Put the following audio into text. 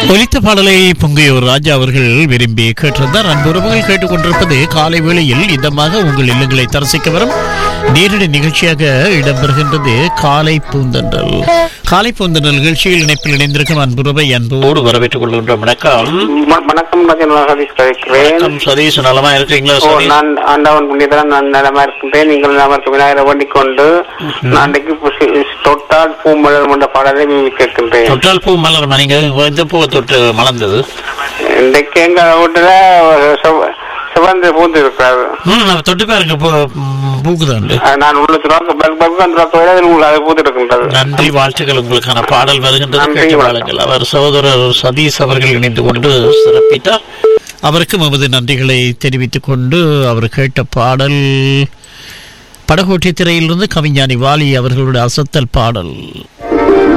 ஒலித்த பாடலை பொங்கையூர் ராஜா அவர்கள் விரும்பி கேட்டிருந்தார் அன்புறவுகள் கேட்டுக்கொண்டிருப்பது காலை வேளையில் இதமாக உங்கள் இல்லங்களை தரிசிக்க வரும் நேரடி நிகழ்ச்சியாக இடம்பெறுகின்றது காலை பூந்தன்றல் காலை பூந்தன்றல் நிகழ்ச்சியில் இணைப்பில் இணைந்திருக்கும் அன்புறவை அன்போடு வரவேற்றுக் கொள்கின்றோம் வணக்கம் வ- வணக்கம் நான் சதீஷ் கழிக்கிறேன் வணக்கம் சதீஷ் நலமா இருக்கீங்களா ஓ, சதீஷ் நான் ஆண்டவன் புண்ணியத்தில் நான் நலமா இருக்கின்றேன் நீங்கள் நலமா இருக்க விநாயகரை வேண்டிக் கொண்டு நான் அன்றைக்கு புசி- தொட்டால் பூமலர் என்ற பாடலை மீறி கேட்கின்றேன் தொட்டால் பூ மலர் நீங்க இந்த பூவை தொட்டு மலர்ந்தது இன்றைக்கு எங்க வீட்டுல செவ- சிவந்து பூந்து இருக்கிறார் ம் நம்ம தொட்டு பாருங்க பூ ம், பூக்குதாண்டு நான் உள்ள துறக்க பல் பல்கன் துறக்க உங்களுக்கு அது பூத்து இருக்கின்றது நன்றி வாழ்த்துக்கள் உங்களுக்கான பாடல் வருகின்றது நன்றி, கேட்டு வணக்கம். பாருங்கள் அவர் சகோதரர் சதீஷ் அவர்கள் இணைந்து கொண்டு சிறப்பித்தார் அவருக்கும் நமது நன்றிகளை தெரிவித்துக் கொண்டு அவர் கேட்ட பாடல் படகோட்டி திரையிலிருந்து கவிஞானி வாலி அவர்களுடைய அசத்தல் பாடல்